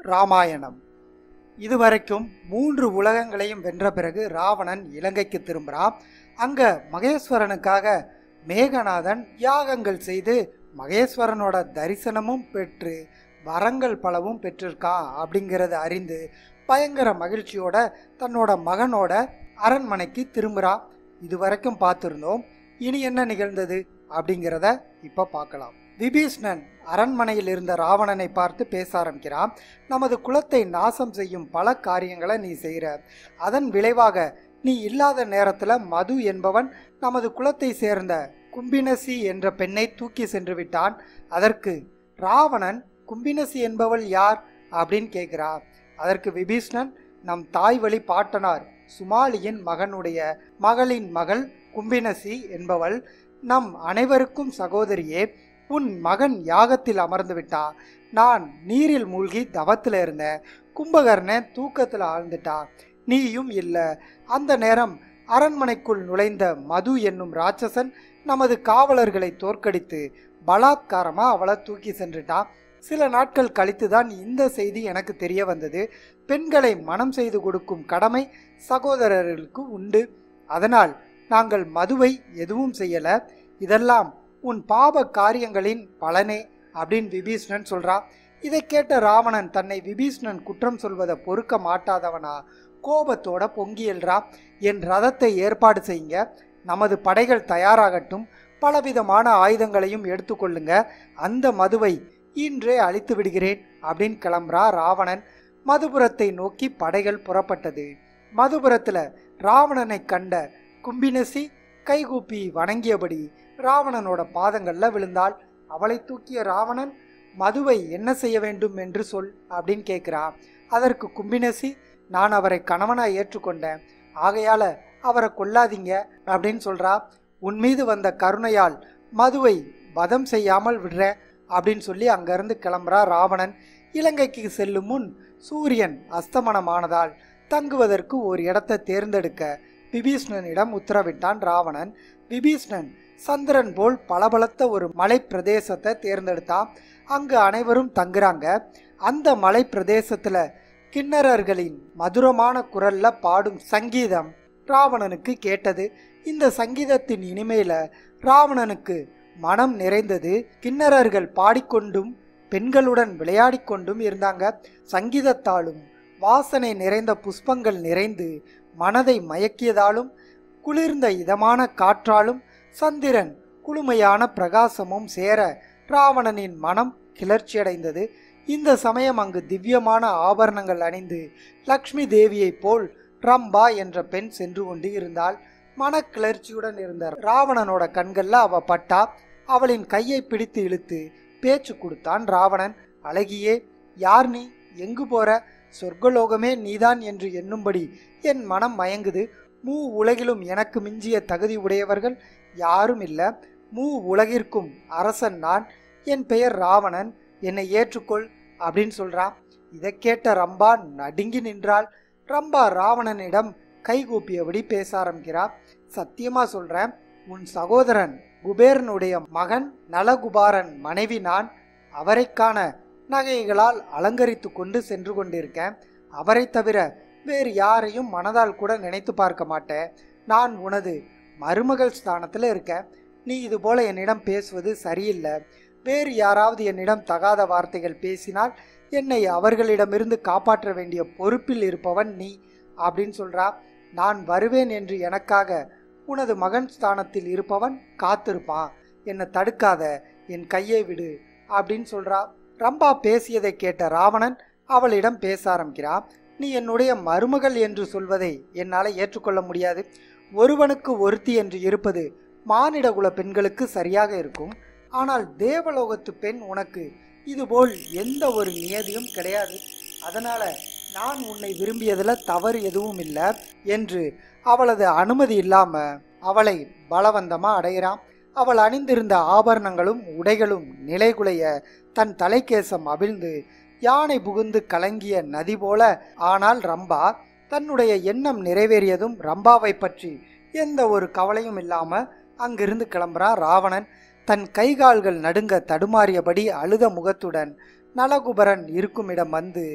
ராமாயணம் இதுவரைக்கும் மூன்று உலகங்களையும் வென்ற பிறகு ராவணன் இலங்கைக்கு திரும்புகிறான் அங்க மகேஸ்வரனுக்காக மேகநாதன் யாகங்கள் செய்து மகேஸ்வரனோட தரிசனமும் பெற்று வரங்கள் பலவும் பெற்றிருக்கான் அப்படிங்கிறத அறிந்து பயங்கர மகிழ்ச்சியோட தன்னோட மகனோட அரண்மனைக்கு திரும்புகிறான் இதுவரைக்கும் பார்த்துருந்தோம் இனி என்ன நிகழ்ந்தது அப்படிங்கிறத இப்போ பார்க்கலாம் விபீஷ்ணன் அரண்மனையில் இருந்த ராவணனை பார்த்து பேச ஆரம்பிக்கிறான் நமது குலத்தை நாசம் செய்யும் பல காரியங்களை நீ செய்கிற அதன் விளைவாக நீ இல்லாத நேரத்தில் மது என்பவன் நமது குலத்தை சேர்ந்த கும்பினசி என்ற பெண்ணை தூக்கி சென்று விட்டான் அதற்கு ராவணன் கும்பினசி என்பவள் யார் அப்படின்னு கேட்கிறா அதற்கு விபீஷ்ணன் நம் தாய் வழி பாட்டனார் சுமாலியின் மகனுடைய மகளின் மகள் கும்பினசி என்பவள் நம் அனைவருக்கும் சகோதரியே உன் மகன் யாகத்தில் அமர்ந்து விட்டா நான் நீரில் மூழ்கி தவத்தில் இருந்தேன் கும்பகர்ணன் தூக்கத்தில் ஆழ்ந்துட்டா நீயும் இல்லை அந்த நேரம் அரண்மனைக்குள் நுழைந்த மது என்னும் ராட்சசன் நமது காவலர்களை தோற்கடித்து பலாத்காரமாக அவளை தூக்கி சென்றுட்டான் சில நாட்கள் கழித்து தான் இந்த செய்தி எனக்கு தெரிய வந்தது பெண்களை மனம் செய்து கொடுக்கும் கடமை சகோதரர்களுக்கு உண்டு அதனால் நாங்கள் மதுவை எதுவும் செய்யல இதெல்லாம் உன் பாப காரியங்களின் பலனே அப்படின்னு விபீஷ்ணன் சொல்றான் இதை கேட்ட ராவணன் தன்னை விபீஷ்ணன் குற்றம் சொல்வதை பொறுக்க மாட்டாதவனா கோபத்தோட பொங்கி எழுறா என் ரதத்தை ஏற்பாடு செய்யுங்க நமது படைகள் தயாராகட்டும் பலவிதமான ஆயுதங்களையும் எடுத்துக்கொள்ளுங்க அந்த மதுவை இன்றே அழித்து விடுகிறேன் அப்படின்னு கிளம்புறா ராவணன் மதுபுரத்தை நோக்கி படைகள் புறப்பட்டது மதுபுரத்தில் ராவணனை கண்ட கும்பினசி கைகூப்பி வணங்கியபடி ராவணனோட பாதங்களில் விழுந்தாள் அவளை தூக்கிய ராவணன் மதுவை என்ன செய்ய வேண்டும் என்று சொல் அப்படின்னு கேட்குறா அதற்கு கும்பினசி நான் அவரை கணவனாக ஏற்றுக்கொண்டேன் ஆகையால அவரை கொல்லாதீங்க அப்படின்னு சொல்றா உன் மீது வந்த கருணையால் மதுவை வதம் செய்யாமல் விடுறேன் அப்படின்னு சொல்லி அங்கிருந்து கிளம்புறா ராவணன் இலங்கைக்கு செல்லும் முன் சூரியன் அஸ்தமனமானதால் தங்குவதற்கு ஒரு இடத்தை தேர்ந்தெடுக்க விபீஷ்ணனிடம் உத்தரவிட்டான் ராவணன் விபீஷ்ணன் சந்திரன் போல் பளபளத்த ஒரு மலை பிரதேசத்தை தேர்ந்தெடுத்தான் அங்கு அனைவரும் தங்குறாங்க அந்த மலை பிரதேசத்துல கிண்ணறர்களின் மதுரமான குரல்ல பாடும் சங்கீதம் ராவணனுக்கு கேட்டது இந்த சங்கீதத்தின் இனிமையில ராவணனுக்கு மனம் நிறைந்தது கிண்ணறர்கள் பாடிக்கொண்டும் பெண்களுடன் விளையாடிக் கொண்டும் இருந்தாங்க சங்கீதத்தாலும் வாசனை நிறைந்த புஷ்பங்கள் நிறைந்து மனதை மயக்கியதாலும் குளிர்ந்த இதமான காற்றாலும் சந்திரன் குளுமையான பிரகாசமும் சேர ராவணனின் மனம் கிளர்ச்சியடைந்தது இந்த சமயம் அங்கு திவ்யமான ஆபரணங்கள் அணிந்து லக்ஷ்மி தேவியைப் போல் ரம்பா என்ற பெண் சென்று கொண்டு இருந்தாள் மனக்கிளர்ச்சியுடன் இருந்த ராவணனோட கண்கள்ல அவ பட்டா அவளின் கையை பிடித்து இழுத்து பேச்சு கொடுத்தான் ராவணன் அழகியே யார் நீ எங்கு போற சொர்க்கலோகமே நீதான் என்று எண்ணும்படி என் மனம் மயங்குது மூ உலகிலும் எனக்கு மிஞ்சிய தகுதி உடையவர்கள் யாரும் இல்லை மூ உலகிற்கும் அரசன் நான் என் பெயர் ராவணன் என்னை ஏற்றுக்கொள் அப்படின்னு சொல்றான் இதை கேட்ட ரம்பா நடுங்கி நின்றாள் ரம்பா ராவணனிடம் கைகூப்பியபடி பேச ஆரம்பிக்கிறா சத்தியமா சொல்றேன் உன் சகோதரன் குபேரனுடைய மகன் நலகுபாரன் மனைவி நான் அவரைக்கான நகைகளால் அலங்கரித்து கொண்டு சென்று கொண்டிருக்கேன் அவரை தவிர வேறு யாரையும் மனதால் கூட நினைத்து பார்க்க மாட்டேன் நான் உனது மருமகள் ஸ்தானத்தில் இருக்கேன் நீ இது போல என்னிடம் பேசுவது சரியில்லை வேறு யாராவது என்னிடம் தகாத வார்த்தைகள் பேசினால் என்னை அவர்களிடமிருந்து காப்பாற்ற வேண்டிய பொறுப்பில் இருப்பவன் நீ அப்படின்னு சொல்றா நான் வருவேன் என்று எனக்காக உனது மகன் ஸ்தானத்தில் இருப்பவன் காத்திருப்பான் என்னை தடுக்காத என் கையை விடு அப்படின்னு சொல்றா ரம்பா பேசியதை கேட்ட ராவணன் அவளிடம் பேச ஆரம்பிக்கிறான் நீ என்னுடைய மருமகள் என்று சொல்வதை என்னால் ஏற்றுக்கொள்ள முடியாது ஒருவனுக்கு ஒருத்தி என்று இருப்பது மானிடகுல பெண்களுக்கு சரியாக இருக்கும் ஆனால் தேவலோகத்து பெண் உனக்கு இதுபோல் எந்த ஒரு நியதியும் கிடையாது அதனால நான் உன்னை விரும்பியதில் தவறு எதுவும் இல்லை என்று அவளது அனுமதி இல்லாம அவளை பலவந்தமா அடைகிறான் அவள் அணிந்திருந்த ஆபரணங்களும் உடைகளும் நிலைகுலைய தன் தலைக்கேசம் அவிழ்ந்து யானை புகுந்து கலங்கிய நதி போல ஆனால் ரம்பா தன்னுடைய எண்ணம் நிறைவேறியதும் ரம்பாவை பற்றி எந்த ஒரு கவலையும் இல்லாம அங்கிருந்து கிளம்புறா ராவணன் தன் கைகால்கள் நடுங்க தடுமாறியபடி அழுத முகத்துடன் நலகுபரன் இருக்குமிடம் வந்து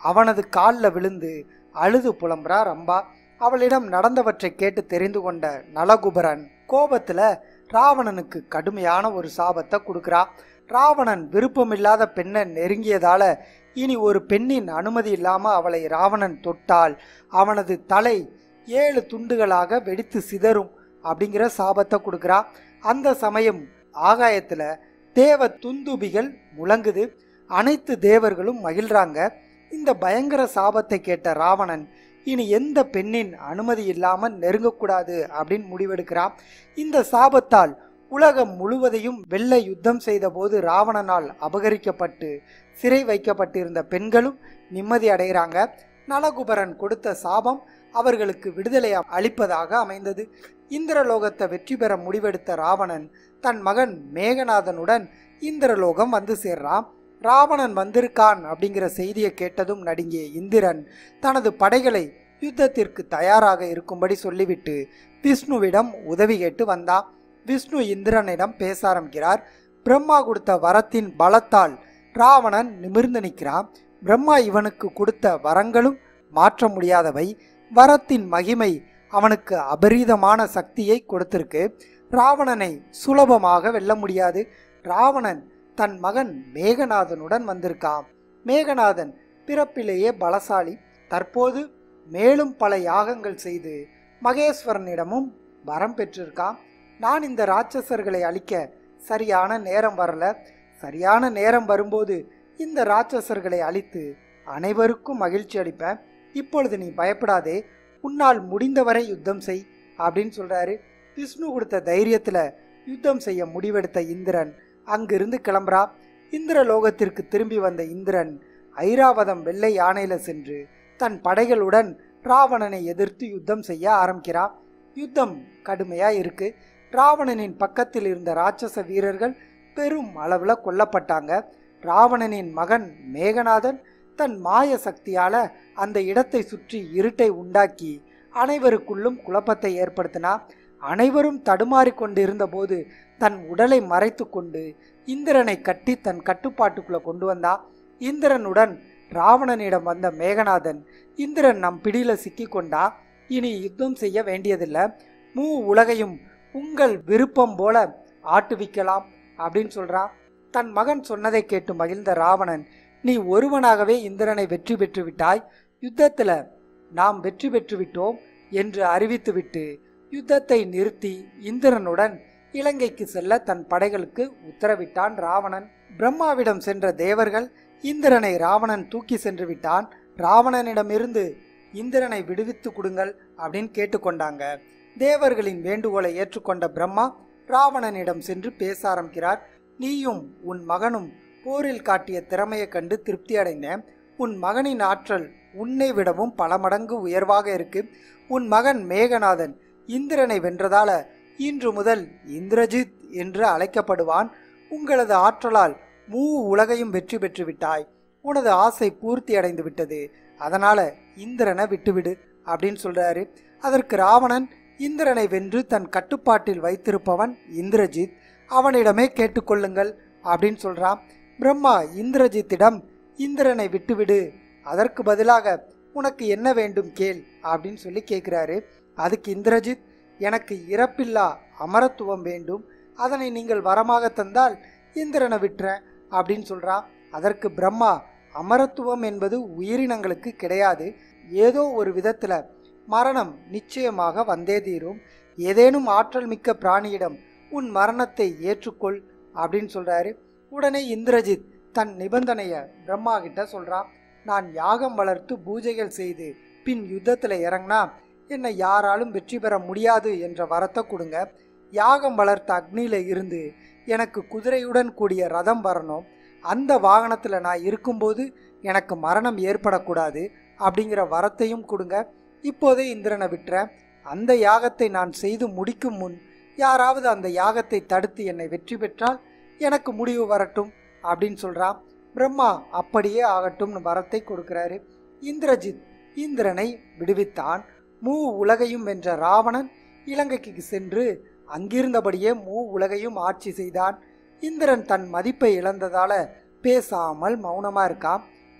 அவனது காலில் விழுந்து அழுது புலம்புறா ரம்பா அவளிடம் நடந்தவற்றை கேட்டு தெரிந்து கொண்ட நலகுபரன் கோபத்துல ராவணனுக்கு கடுமையான ஒரு சாபத்தை கொடுக்குறா ராவணன் விருப்பமில்லாத பெண்ணை நெருங்கியதால இனி ஒரு பெண்ணின் அனுமதி இல்லாம அவளை ராவணன் தொட்டால் அவனது தலை ஏழு துண்டுகளாக வெடித்து சிதறும் அப்படிங்கிற சாபத்தை கொடுக்குறா அந்த சமயம் ஆகாயத்துல தேவ துந்துபிகள் முழங்குது அனைத்து தேவர்களும் மகிழ்றாங்க இந்த பயங்கர சாபத்தை கேட்ட ராவணன் இனி எந்த பெண்ணின் அனுமதி இல்லாமல் நெருங்கக்கூடாது அப்படின்னு முடிவெடுக்கிறான் இந்த சாபத்தால் உலகம் முழுவதையும் வெள்ள யுத்தம் செய்தபோது ராவணனால் அபகரிக்கப்பட்டு சிறை வைக்கப்பட்டிருந்த பெண்களும் நிம்மதி அடைகிறாங்க நலகுபரன் கொடுத்த சாபம் அவர்களுக்கு விடுதலை அளிப்பதாக அமைந்தது இந்திரலோகத்தை வெற்றி பெற முடிவெடுத்த ராவணன் தன் மகன் மேகநாதனுடன் இந்திரலோகம் வந்து சேர்றான் ராவணன் வந்திருக்கான் அப்படிங்கிற செய்தியை கேட்டதும் நடுங்கிய இந்திரன் தனது படைகளை யுத்தத்திற்கு தயாராக இருக்கும்படி சொல்லிவிட்டு விஷ்ணுவிடம் உதவி கேட்டு வந்தான் விஷ்ணு இந்திரனிடம் பேச ஆரம்பிக்கிறார் பிரம்மா கொடுத்த வரத்தின் பலத்தால் ராவணன் நிமிர்ந்து நிற்கிறான் பிரம்மா இவனுக்கு கொடுத்த வரங்களும் மாற்ற முடியாதவை வரத்தின் மகிமை அவனுக்கு அபரீதமான சக்தியை கொடுத்திருக்கு ராவணனை சுலபமாக வெல்ல முடியாது ராவணன் தன் மகன் மேகநாதனுடன் வந்திருக்கான் மேகநாதன் பிறப்பிலேயே பலசாலி தற்போது மேலும் பல யாகங்கள் செய்து மகேஸ்வரனிடமும் வரம் பெற்றிருக்கான் நான் இந்த ராட்சசர்களை அழிக்க சரியான நேரம் வரல சரியான நேரம் வரும்போது இந்த ராட்சசர்களை அழித்து அனைவருக்கும் மகிழ்ச்சி அளிப்பேன் இப்பொழுது நீ பயப்படாதே உன்னால் முடிந்தவரை யுத்தம் செய் அப்படின்னு சொல்றாரு விஷ்ணு கொடுத்த தைரியத்துல யுத்தம் செய்ய முடிவெடுத்த இந்திரன் அங்கிருந்து கிளம்புறா இந்திர லோகத்திற்கு திரும்பி வந்த இந்திரன் ஐராவதம் வெள்ளை யானையில சென்று தன் படைகளுடன் ராவணனை எதிர்த்து யுத்தம் செய்ய ஆரம்பிக்கிறான் யுத்தம் கடுமையா இருக்கு ராவணனின் பக்கத்தில் இருந்த ராட்சச வீரர்கள் பெரும் அளவுல கொல்லப்பட்டாங்க ராவணனின் மகன் மேகநாதன் தன் மாய சக்தியால அந்த இடத்தை சுற்றி இருட்டை உண்டாக்கி அனைவருக்குள்ளும் குழப்பத்தை ஏற்படுத்தினா அனைவரும் தடுமாறிக் கொண்டிருந்த போது தன் உடலை மறைத்து கொண்டு இந்திரனை கட்டி தன் கட்டுப்பாட்டுக்குள்ள கொண்டு வந்தா இந்திரனுடன் ராவணனிடம் வந்த மேகநாதன் இந்திரன் நம் பிடியில சிக்கி கொண்டா இனி யுத்தம் செய்ய வேண்டியதில்லை மூ உலகையும் உங்கள் விருப்பம் போல ஆட்டுவிக்கலாம் அப்படின்னு சொல்றான் தன் மகன் சொன்னதை கேட்டு மகிழ்ந்த ராவணன் நீ ஒருவனாகவே இந்திரனை வெற்றி பெற்று விட்டாய் யுத்தத்துல நாம் வெற்றி பெற்று விட்டோம் என்று அறிவித்துவிட்டு யுத்தத்தை நிறுத்தி இந்திரனுடன் இலங்கைக்கு செல்ல தன் படைகளுக்கு உத்தரவிட்டான் ராவணன் பிரம்மாவிடம் சென்ற தேவர்கள் இந்திரனை ராவணன் தூக்கி சென்று விட்டான் ராவணனிடமிருந்து இந்திரனை விடுவித்து கொடுங்கள் அப்படின்னு கேட்டுக்கொண்டாங்க தேவர்களின் வேண்டுகோளை ஏற்றுக்கொண்ட பிரம்மா ராவணனிடம் சென்று பேச ஆரம்பிக்கிறார் நீயும் உன் மகனும் போரில் காட்டிய திறமையை கண்டு திருப்தி அடைந்தேன் உன் மகனின் ஆற்றல் உன்னை விடவும் பல மடங்கு உயர்வாக இருக்கு உன் மகன் மேகநாதன் இந்திரனை வென்றதால இன்று முதல் இந்திரஜித் என்று அழைக்கப்படுவான் உங்களது ஆற்றலால் மூ உலகையும் வெற்றி பெற்று விட்டாய் உனது ஆசை பூர்த்தி அடைந்து விட்டது அதனால இந்திரனை விட்டுவிடு அப்படின்னு சொல்றாரு அதற்கு ராவணன் இந்திரனை வென்று தன் கட்டுப்பாட்டில் வைத்திருப்பவன் இந்திரஜித் அவனிடமே கேட்டுக்கொள்ளுங்கள் அப்படின்னு சொல்றான் பிரம்மா இந்திரஜித்திடம் இந்திரனை விட்டுவிடு அதற்கு பதிலாக உனக்கு என்ன வேண்டும் கேள் அப்படின்னு சொல்லி கேட்குறாரு அதுக்கு இந்திரஜித் எனக்கு இறப்பில்லா அமரத்துவம் வேண்டும் அதனை நீங்கள் வரமாக தந்தால் இந்திரனை விட்டுறேன் அப்படின்னு சொல்றான் அதற்கு பிரம்மா அமரத்துவம் என்பது உயிரினங்களுக்கு கிடையாது ஏதோ ஒரு விதத்தில் மரணம் நிச்சயமாக வந்தே தீரும் ஏதேனும் ஆற்றல் மிக்க பிராணியிடம் உன் மரணத்தை ஏற்றுக்கொள் அப்படின்னு சொல்றாரு உடனே இந்திரஜித் தன் நிபந்தனையை பிரம்மா கிட்ட சொல்றான் நான் யாகம் வளர்த்து பூஜைகள் செய்து பின் யுத்தத்தில் இறங்கினா என்னை யாராலும் வெற்றி பெற முடியாது என்ற வரத்தை கொடுங்க யாகம் வளர்த்த அக்னியில இருந்து எனக்கு குதிரையுடன் கூடிய ரதம் வரணும் அந்த வாகனத்தில் நான் இருக்கும்போது எனக்கு மரணம் ஏற்படக்கூடாது அப்படிங்கிற வரத்தையும் கொடுங்க இப்போதே இந்திரனை விட்டுறேன் அந்த யாகத்தை நான் செய்து முடிக்கும் முன் யாராவது அந்த யாகத்தை தடுத்து என்னை வெற்றி பெற்றால் எனக்கு முடிவு வரட்டும் அப்படின்னு சொல்றான் பிரம்மா அப்படியே ஆகட்டும்னு வரத்தை கொடுக்கிறாரு இந்திரஜித் இந்திரனை விடுவித்தான் மூ உலகையும் வென்ற ராவணன் இலங்கைக்கு சென்று அங்கிருந்தபடியே மூ உலகையும் ஆட்சி செய்தான் இந்திரன் தன் மதிப்பை இழந்ததால பேசாமல் மௌனமா இருக்கான்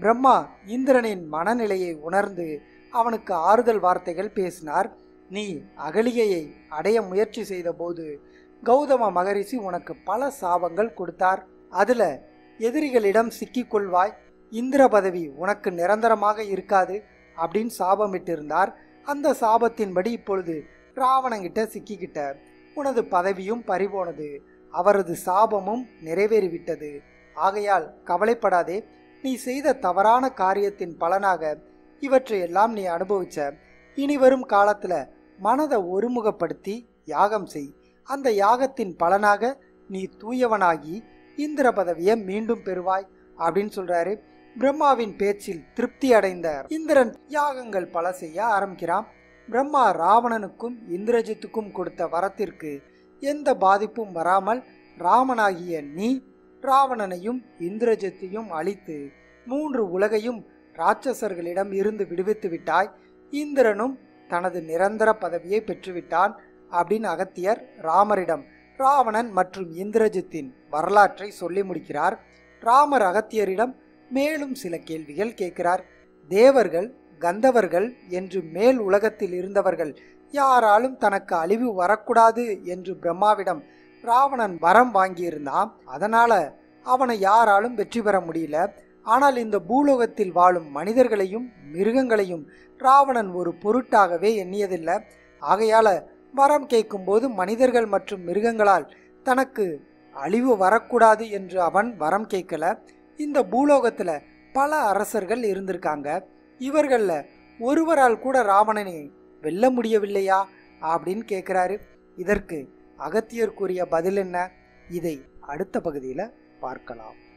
பிரம்மா இந்திரனின் மனநிலையை உணர்ந்து அவனுக்கு ஆறுதல் வார்த்தைகள் பேசினார் நீ அகலிகையை அடைய முயற்சி செய்தபோது கௌதம மகரிஷி உனக்கு பல சாபங்கள் கொடுத்தார் அதுல எதிரிகளிடம் சிக்கிக்கொள்வாய் இந்திர பதவி உனக்கு நிரந்தரமாக இருக்காது அப்படின்னு சாபமிட்டிருந்தார் அந்த சாபத்தின்படி இப்பொழுது ராவணங்கிட்ட சிக்கிக்கிட்ட உனது பதவியும் பறிபோனது அவரது சாபமும் நிறைவேறிவிட்டது ஆகையால் கவலைப்படாதே நீ செய்த தவறான காரியத்தின் பலனாக இவற்றையெல்லாம் நீ அனுபவிச்ச இனி வரும் காலத்துல மனதை ஒருமுகப்படுத்தி யாகம் செய் அந்த யாகத்தின் பலனாக நீ தூயவனாகி இந்திர பதவியை மீண்டும் பெறுவாய் அப்படின்னு சொல்றாரு பிரம்மாவின் பேச்சில் திருப்தி அடைந்த இந்திரன் யாகங்கள் பல செய்ய ஆரம்பிக்கிறான் பிரம்மா ராவணனுக்கும் இந்திரஜித்துக்கும் கொடுத்த வரத்திற்கு எந்த பாதிப்பும் வராமல் ராமனாகிய நீ ராவணனையும் இந்திரஜித்தையும் அழித்து மூன்று உலகையும் ராட்சசர்களிடம் இருந்து விடுவித்து விட்டாய் இந்திரனும் தனது நிரந்தர பதவியை பெற்றுவிட்டான் அப்படின்னு அகத்தியர் ராமரிடம் ராவணன் மற்றும் இந்திரஜித்தின் வரலாற்றை சொல்லி முடிக்கிறார் ராமர் அகத்தியரிடம் மேலும் சில கேள்விகள் கேட்கிறார் தேவர்கள் கந்தவர்கள் என்று மேல் உலகத்தில் இருந்தவர்கள் யாராலும் தனக்கு அழிவு வரக்கூடாது என்று பிரம்மாவிடம் ராவணன் வரம் வாங்கியிருந்தான் அதனால அவனை யாராலும் வெற்றி பெற முடியல ஆனால் இந்த பூலோகத்தில் வாழும் மனிதர்களையும் மிருகங்களையும் ராவணன் ஒரு பொருட்டாகவே எண்ணியதில்லை ஆகையால வரம் கேட்கும்போது மனிதர்கள் மற்றும் மிருகங்களால் தனக்கு அழிவு வரக்கூடாது என்று அவன் வரம் கேட்கல இந்த பூலோகத்துல பல அரசர்கள் இருந்திருக்காங்க இவர்கள்ல ஒருவரால் கூட ராவணனை வெல்ல முடியவில்லையா அப்படின்னு கேட்குறாரு இதற்கு அகத்தியர் கூறிய பதில் என்ன இதை அடுத்த பகுதியில் பார்க்கலாம்